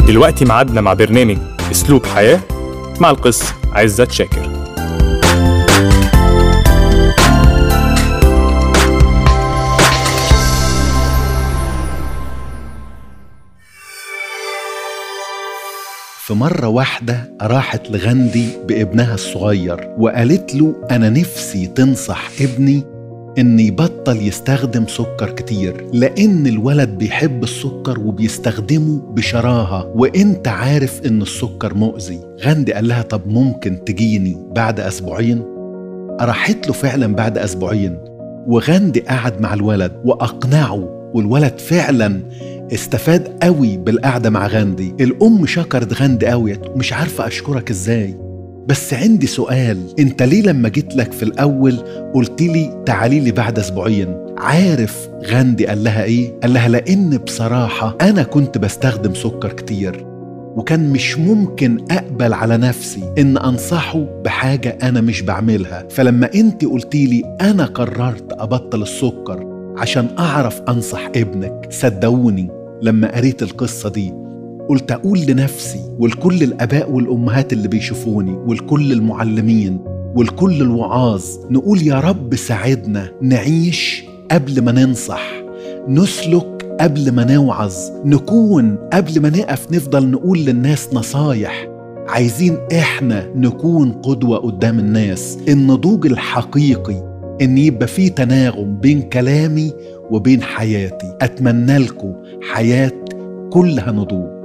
دلوقتي معادنا مع برنامج اسلوب حياه مع القس عزت شاكر في مرة واحدة راحت لغاندي بابنها الصغير وقالت له أنا نفسي تنصح ابني إن يبطل يستخدم سكر كتير لأن الولد بيحب السكر وبيستخدمه بشراهة وإنت عارف إن السكر مؤذي غاندي قال لها طب ممكن تجيني بعد أسبوعين راحت له فعلا بعد أسبوعين وغاندي قعد مع الولد وأقنعه والولد فعلا استفاد قوي بالقعدة مع غاندي الأم شكرت غاندي قوي مش عارفة أشكرك إزاي بس عندي سؤال انت ليه لما جيت لك في الاول قلت لي تعالي لي بعد اسبوعين عارف غاندي قال لها ايه قال لها لان بصراحه انا كنت بستخدم سكر كتير وكان مش ممكن اقبل على نفسي ان انصحه بحاجه انا مش بعملها فلما انت قلتي لي انا قررت ابطل السكر عشان اعرف انصح ابنك صدقوني لما قريت القصه دي قلت اقول لنفسي ولكل الاباء والامهات اللي بيشوفوني ولكل المعلمين ولكل الوعاظ نقول يا رب ساعدنا نعيش قبل ما ننصح نسلك قبل ما نوعظ نكون قبل ما نقف نفضل نقول للناس نصايح عايزين احنا نكون قدوة قدام الناس النضوج الحقيقي ان يبقى في تناغم بين كلامي وبين حياتي اتمنى لكم حياة كلها نضوج